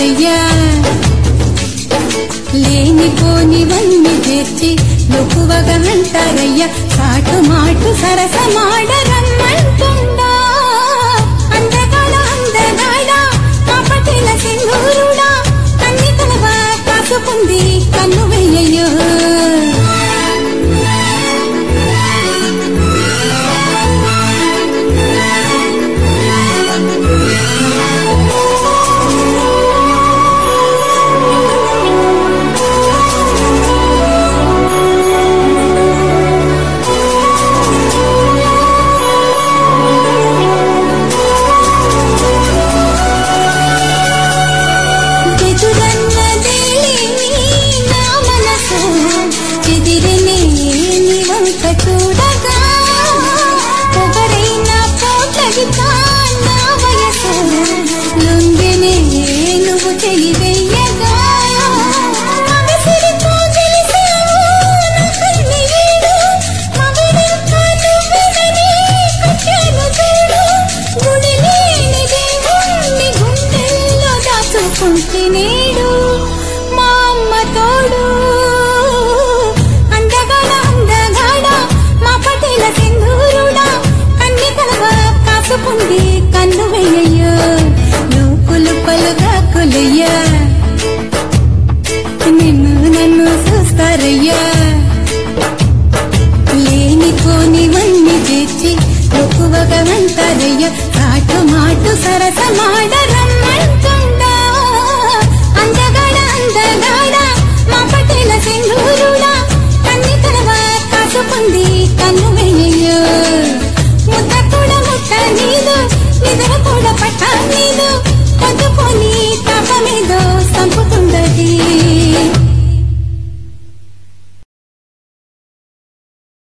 చూస్తారయ్యా లేనిపోనివన్నీ చేర్చి లోకువగా అంటారయ్యా కాటు మాటు సరసమాడరమ్మంటుందా అందగాడ అందగాడ కాపటిల సింధూరుడా అన్ని కలవా కాసుకుంది కన్ను వెయ్యయ్యో ఎదురన్నదేలేని నా మనసు ఎదిరనే నీ వంక చూడగా పొగరైన పోటగితా నా వయసు లొంగెనే నువ్వు తెలివెయ్యగా మగసిరితో గెలిసావు నా కన్నీడు మగడింకా నువ్వెనని కట్టాను చూడు గుడి లేని దేవుణ్ణి గుండెల్లో దాచుకుంటే నేడు మా అమ్మ తోడు అందగాడ అందగాడ మా పటేల సింధూరుడా కన్ని కలవ కాసుకుంది కన్ను వెయ్యయ్యో లోకులు పలుగా కొలయ్యా నిన్ను నన్ను చూస్తారయ్యా లేనిపోనివన్నీ చేర్చి ఎక్కువగా అంటారయ్య కాటు మాటు సరసమాడ